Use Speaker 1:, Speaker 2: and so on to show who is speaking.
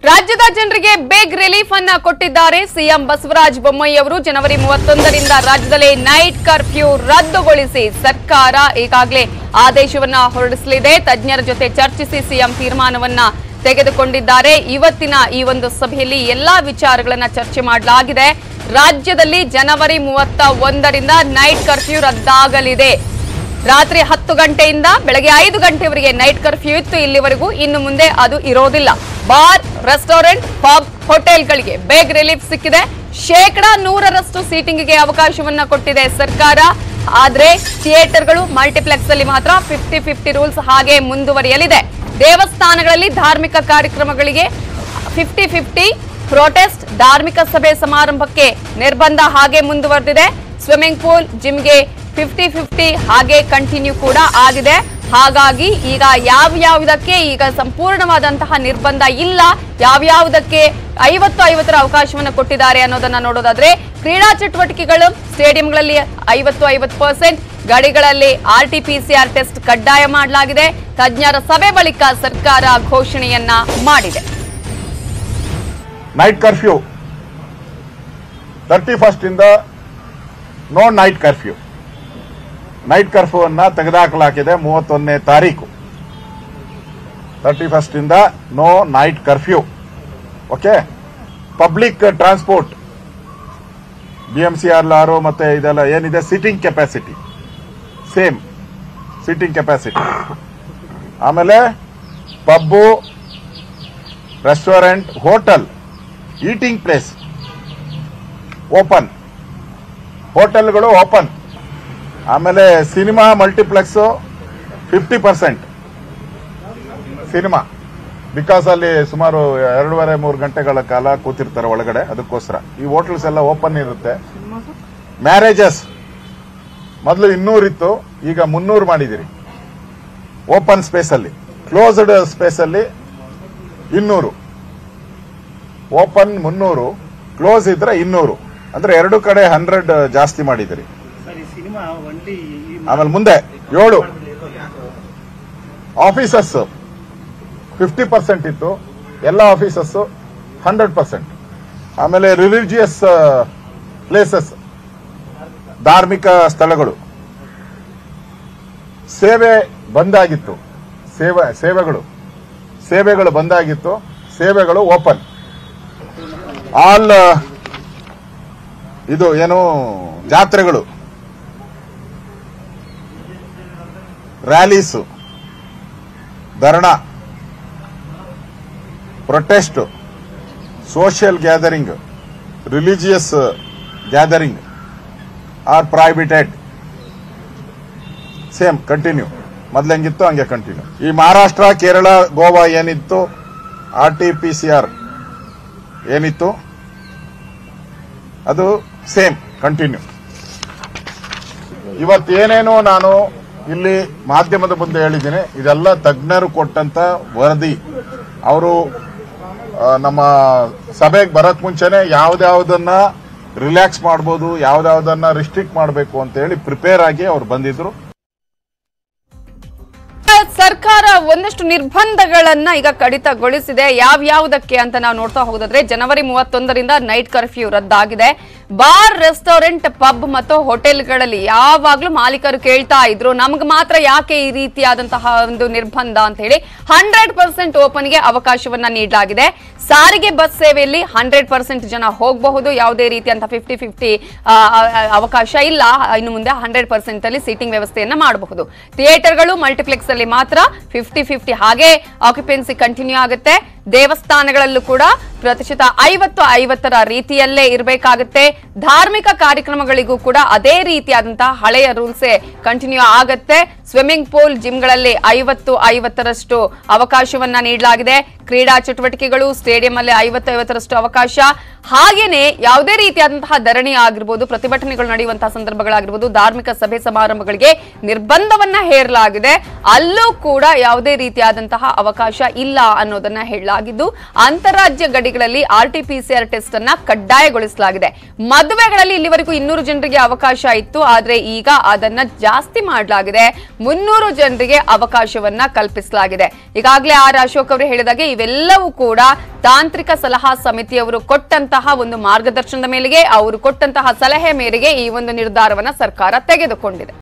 Speaker 1: ರಾಜ್ಯದ ಜನರಿಗೆ ಬೇಗ್ ರಿಲೀಫ್ ಅನ್ನ ಕೊಟ್ಟಿದ್ದಾರೆ ಸಿಎಂ ಬಸವರಾಜ ಬೊಮ್ಮಾಯಿ ಅವರು ಜನವರಿ ಮೂವತ್ತೊಂದರಿಂದ ರಾಜ್ಯದಲ್ಲಿ ನೈಟ್ ಕರ್ಫ್ಯೂ ರದ್ದುಗೊಳಿಸಿ ಸರ್ಕಾರ ಈಗಾಗಲೇ ಆದೇಶವನ್ನ ಹೊರಡಿಸಲಿದೆ ತಜ್ಞರ ಜೊತೆ ಚರ್ಚಿಸಿ ಸಿಎಂ ತೀರ್ಮಾನವನ್ನ ತೆಗೆದುಕೊಂಡಿದ್ದಾರೆ ಇವತ್ತಿನ ಈ ಒಂದು ಸಭೆಯಲ್ಲಿ ಎಲ್ಲಾ ವಿಚಾರಗಳನ್ನ ಚರ್ಚೆ ಮಾಡಲಾಗಿದೆ ರಾಜ್ಯದಲ್ಲಿ ಜನವರಿ ಮೂವತ್ತ ಒಂದರಿಂದ ನೈಟ್ ಕರ್ಫ್ಯೂ ರದ್ದಾಗಲಿದೆ ರಾತ್ರಿ ಹತ್ತು ಗಂಟೆಯಿಂದ ಬೆಳಗ್ಗೆ ಐದು ಗಂಟೆವರೆಗೆ ನೈಟ್ ಕರ್ಫ್ಯೂ ಇತ್ತು ಇಲ್ಲಿವರೆಗೂ ಇನ್ನು ಮುಂದೆ ಅದು ಇರೋದಿಲ್ಲ ಬಾರ್ ರೆಸ್ಟೋರೆಂಟ್ ಪಬ್ ಹೋಟೆಲ್ಗಳಿಗೆ ಬೇಗ್ ರಿಲೀಫ್ ಸಿಕ್ಕಿದೆ ಶೇಕಡಾ ನೂರರಷ್ಟು ಸೀಟಿಂಗ್ಗೆ ಅವಕಾಶವನ್ನ ಕೊಟ್ಟಿದೆ ಸರ್ಕಾರ ಆದ್ರೆ ಥಿಯೇಟರ್ಗಳು ಮಲ್ಟಿಪ್ಲೆಕ್ಸ್ ಅಲ್ಲಿ ಮಾತ್ರ ಫಿಫ್ಟಿ ಫಿಫ್ಟಿ ರೂಲ್ಸ್ ಹಾಗೆ ಮುಂದುವರಿಯಲಿದೆ ದೇವಸ್ಥಾನಗಳಲ್ಲಿ ಧಾರ್ಮಿಕ ಕಾರ್ಯಕ್ರಮಗಳಿಗೆ ಫಿಫ್ಟಿ ಫಿಫ್ಟಿ ಪ್ರೊಟೆಸ್ಟ್ ಧಾರ್ಮಿಕ ಸಭೆ ಸಮಾರಂಭಕ್ಕೆ ನಿರ್ಬಂಧ ಹಾಗೆ ಮುಂದುವರೆದಿದೆ ಸ್ವಿಮ್ಮಿಂಗ್ ಪೂಲ್ ಜಿಮ್ಗೆ ಫಿಫ್ಟಿ ಫಿಫ್ಟಿ ಹಾಗೆ ಕಂಟಿನ್ಯೂ ಕೂಡ ಆಗಿದೆ ಹಾಗಾಗಿ ಈಗ ಯಾವ್ಯಾವುದಕ್ಕೆ ಈಗ ಸಂಪೂರ್ಣವಾದಂತಹ ನಿರ್ಬಂಧ ಇಲ್ಲ ಯಾವ್ಯಾವುದಕ್ಕೆ ಐವತ್ತು ಐವತ್ತರ ಅವಕಾಶವನ್ನು ಕೊಟ್ಟಿದ್ದಾರೆ ಅನ್ನೋದನ್ನ ನೋಡೋದಾದ್ರೆ ಕ್ರೀಡಾ ಚಟುವಟಿಕೆಗಳು ಸ್ಟೇಡಿಯಂಗಳಲ್ಲಿ ಐವತ್ತು ಐವತ್ತು ಪರ್ಸೆಂಟ್ ಗಡಿಗಳಲ್ಲಿ R T P C R test ಕಡ್ಡಾಯ ಮಾಡಲಾಗಿದೆ ತಜ್ಞರ ಸಭೆ ಬಳಿಕ ಸರ್ಕಾರ ಘೋಷಣೆಯನ್ನ ಮಾಡಿದೆ
Speaker 2: ನೈಟ್ ಕರ್ಫ್ಯೂ ತರ್ಟಿ ಫಸ್ಟ್ ಇಂದ no night curfew night curfew ಅನ್ನ ತೆಗೆದುಹಾಕಲಾಗಿದೆ ಮೂವತ್ತೊಂದನೇ ತಾರೀಕು ತರ್ಟಿ ಫಸ್ಟ್ ಇಂದ no night curfew okay public transport B M C R ಆರು ಮತ್ತೆ ಇದೆಲ್ಲ ಏನಿದೆ sitting capacity same sitting capacity ಆಮೇಲೆ pub restaurant hotel eating place open ಹೋಟೆಲ್ಗಳು ಓಪನ್ ಆಮೇಲೆ cinema multiplex fifty percent cinema because ಅಲ್ಲಿ ಸುಮಾರು ಎರಡೂವರೆ ಮೂರು ಗಂಟೆಗಳ ಕಾಲ ಕೂತಿರ್ತಾರೆ ಒಳಗಡೆ ಅದಕ್ಕೋಸ್ಕರ ಈ ಹೋಟೆಲ್ಸ್ ಎಲ್ಲ ಓಪನ್ ಇರುತ್ತೆ ಮ್ಯಾರೇಜಸ್ ಮೊದಲು ಇನ್ನೂರಿತ್ತು ಈಗ ಮುನ್ನೂರು ಮಾಡಿದಿರಿ ಓಪನ್ ಸ್ಪೇಸ್ ಅಲ್ಲಿ ಕ್ಲೋಸ್ಡ್ ಸ್ಪೇಸ್ ಅಲ್ಲಿ ಇನ್ನೂರು ಓಪನ್ ಮುನ್ನೂರು ಕ್ಲೋಸ್ ಇದ್ರೆ ಇನ್ನೂರು ಅಂದ್ರೆ ಎರಡು ಕಡೆ ಹಂಡ್ರೆಡ್ ಜಾಸ್ತಿ ಮಾಡಿದಿರಿ
Speaker 3: ಸರ್ ಈ ಸಿನಿಮಾ ಒನ್ಲಿ
Speaker 2: ಆಮೇಲೆ ಮುಂದೆ ಏಳು ಆಫೀಸಸ್ ಫಿಫ್ಟಿ ಪರ್ಸೆಂಟ್ ಇತ್ತು ಎಲ್ಲ ಆಫೀಸಸ್ ಹಂಡ್ರೆಡ್ ಪರ್ಸೆಂಟ್ ಆಮೇಲೆ ರಿಲಿಜಿಯಸ್ ಪ್ಲೇಸಸ್ ಧಾರ್ಮಿಕ ಸ್ಥಳಗಳು ಸೇವೆ ಬಂದಾಗಿತ್ತು ಸೇವೆ ಸೇವೆಗಳು ಸೇವೆಗಳು ಬಂದಾಗಿತ್ತು ಸೇವೆಗಳು ಓಪನ್ ಆಲ್ ಇದು ಏನು ಜಾತ್ರೆಗಳು ರ್ಯಾಲೀಸು ಧರಣ protest social gathering religious gathering are prohibited same continue ಮೊದ್ಲು ಹೆಂಗಿತ್ತು ಹಂಗೆ ಕಂಟಿನ್ಯೂ ಈ ಮಹಾರಾಷ್ಟ್ರ ಕೇರಳ ಗೋವಾ ಏನಿತ್ತು R T P C R ಏನಿತ್ತು ಅದು ಸೇಮ್ ಕಂಟಿನ್ಯೂ ಇವತ್ತೇನೇನೋ ನಾನು ಇಲ್ಲಿ ಮಾಧ್ಯಮದ ಮುಂದೆ ಹೇಳಿದ್ದೀನಿ ಇದೆಲ್ಲ ತಜ್ಞರು ಕೊಟ್ಟಂತ ವರದಿ ಅವರು ನಮ್ಮ ಸಭೆಗೆ ಬರಕ್ ಮುಂಚೆನೆ ಯಾವ್ದಾವ್ದನ್ನ ರಿಲ್ಯಾಕ್ಸ್ ಮಾಡ್ಬೋದು ಯಾವ್ದಾವ್ದನ್ನ ರಿಸ್ಟ್ರಿಕ್ಟ್ ಮಾಡಬೇಕು ಅಂತ ಹೇಳಿ ಪ್ರಿಪೇರ್ ಆಗಿ ಅವ್ರು ಬಂದಿದ್ರು
Speaker 1: ಸರ್ಕಾರ ಒಂದಷ್ಟು ನಿರ್ಬಂಧಗಳನ್ನ ಈಗ ಕಡಿತಗೊಳಿಸಿದೆ ಯಾವ್ಯಾವುದಕ್ಕೆ ಅಂತ ನಾವು ನೋಡ್ತಾ ಹೋಗೋದಾದ್ರೆ ಜನವರಿ ಮೂವತ್ತೊಂದರಿಂದ ನೈಟ್ ಕರ್ಫ್ಯೂ ರದ್ದಾಗಿದೆ ಬಾರ್ ರೆಸ್ಟೋರೆಂಟ್ ಪಬ್ ಮತ್ತು ಹೋಟೆಲ್ಗಳಲ್ಲಿ ಯಾವಾಗ್ಲೂ ಮಾಲೀಕರು ಕೇಳ್ತಾ ಇದ್ರು ನಮ್ಗೆ ಮಾತ್ರ ಯಾಕೆ ಈ ರೀತಿಯಾದಂತಹ ಒಂದು ನಿರ್ಬಂಧ ಅಂತ ಹೇಳಿ ಹಂಡ್ರೆಡ್ ಪರ್ಸೆಂಟ್ ಓಪನ್ಗೆ ಅವಕಾಶವನ್ನ ನೀಡಲಾಗಿದೆ ಸಾರಿಗೆ ಬಸ್ ಸೇವೆಯಲ್ಲಿ ಹಂಡ್ರೆಡ್ ಪರ್ಸೆಂಟ್ ಜನ ಹೋಗಬಹುದು ಯಾವುದೇ ರೀತಿಯಂತ ಫಿಫ್ಟಿ ಫಿಫ್ಟಿ ಅವಕಾಶ ಇಲ್ಲ ಇನ್ನು ಮುಂದೆ ಹಂಡ್ರೆಡ್ ಪರ್ಸೆಂಟ್ ಅಲ್ಲಿ ಸೀಟಿಂಗ್ ವ್ಯವಸ್ಥೆಯನ್ನ ಮಾಡಬಹುದು ಥಿಯೇಟರ್ಗಳು ಮಲ್ಟಿಪ್ಲೆಕ್ಸ್ ಅಲ್ಲಿ ಮಾತ್ರ ಫಿಫ್ಟಿ ಫಿಫ್ಟಿ ಹಾಗೆ ಆಕ್ಯುಪೆನ್ಸಿ ಕಂಟಿನ್ಯೂ ಆಗುತ್ತೆ ದೇವಸ್ಥಾನಗಳಲ್ಲೂ ಕೂಡ ಪ್ರತಿಶತ ಐವತ್ತು ಐವತ್ತರ ರೀತಿಯಲ್ಲೇ ಇರಬೇಕಾಗುತ್ತೆ ಧಾರ್ಮಿಕ ಕಾರ್ಯಕ್ರಮಗಳಿಗೂ ಕೂಡ ಅದೇ ರೀತಿಯಾದಂತಹ ಹಳೆಯ ರೂಲ್ಸೇ ಕಂಟಿನ್ಯೂ ಆಗತ್ತೆ ಸ್ವಿಮ್ಮಿಂಗ್ ಪೂಲ್ ಜಿಮ್ಗಳಲ್ಲಿ ಐವತ್ತು ಐವತ್ತರಷ್ಟು ಅವಕಾಶವನ್ನ ನೀಡಲಾಗಿದೆ ಕ್ರೀಡಾ ಚಟುವಟಿಕೆಗಳು ಸ್ಟೇಡಿಯಂ ಅಲ್ಲಿ ಐವತ್ತು ಐವತ್ತರಷ್ಟು ಅವಕಾಶ ಹಾಗೇನೆ ಯಾವುದೇ ರೀತಿಯಾದಂತಹ ಧರಣಿ ಆಗಿರ್ಬೋದು ಪ್ರತಿಭಟನೆಗಳು ನಡೆಯುವಂತಹ ಸಂದರ್ಭಗಳಾಗಿರ್ಬೋದು ಧಾರ್ಮಿಕ ಸಭೆ ಸಮಾರಂಭಗಳಿಗೆ ನಿರ್ಬಂಧವನ್ನ ಹೇರಲಾಗಿದೆ ಅಲ್ಲೂ ಕೂಡ ಯಾವುದೇ ರೀತಿಯಾದಂತಹ ಅವಕಾಶ ಇಲ್ಲ ಅನ್ನೋದನ್ನ ಹೇಳಲಾಗಿದ್ದು ಅಂತಾರಾಜ್ಯ ಗಡಿಗಳಲ್ಲಿ R T P C R test ಅನ್ನ ಕಡ್ಡಾಯಗೊಳಿಸಲಾಗಿದೆ ಮದುವೆಗಳಲ್ಲಿ ಇಲ್ಲಿವರೆಗೂ ಇನ್ನೂರು ಜನರಿಗೆ ಅವಕಾಶ ಇತ್ತು ಆದ್ರೆ ಈಗ ಅದನ್ನ ಜಾಸ್ತಿ ಮಾಡಲಾಗಿದೆ ಮುನ್ನೂರು ಜನರಿಗೆ ಅವಕಾಶವನ್ನ ಕಲ್ಪಿಸಲಾಗಿದೆ ಈಗಾಗಲೇ ಆರ್ ಅಶೋಕ್ ಅವರು ಹೇಳಿದಾಗೆ ಈ ಇವೆಲ್ಲವೂ ಕೂಡ ತಾಂತ್ರಿಕ ಸಲಹಾ ಸಮಿತಿಯವರು ಕೊಟ್ಟಂತಹ ಒಂದು ಮಾರ್ಗದರ್ಶನದ ಮೇರೆಗೆ ಅವರು ಕೊಟ್ಟಂತಹ ಸಲಹೆ ಮೇರೆಗೆ ಈ ಒಂದು ನಿರ್ಧಾರವನ್ನ ಸರ್ಕಾರ ತೆಗೆದುಕೊಂಡಿದೆ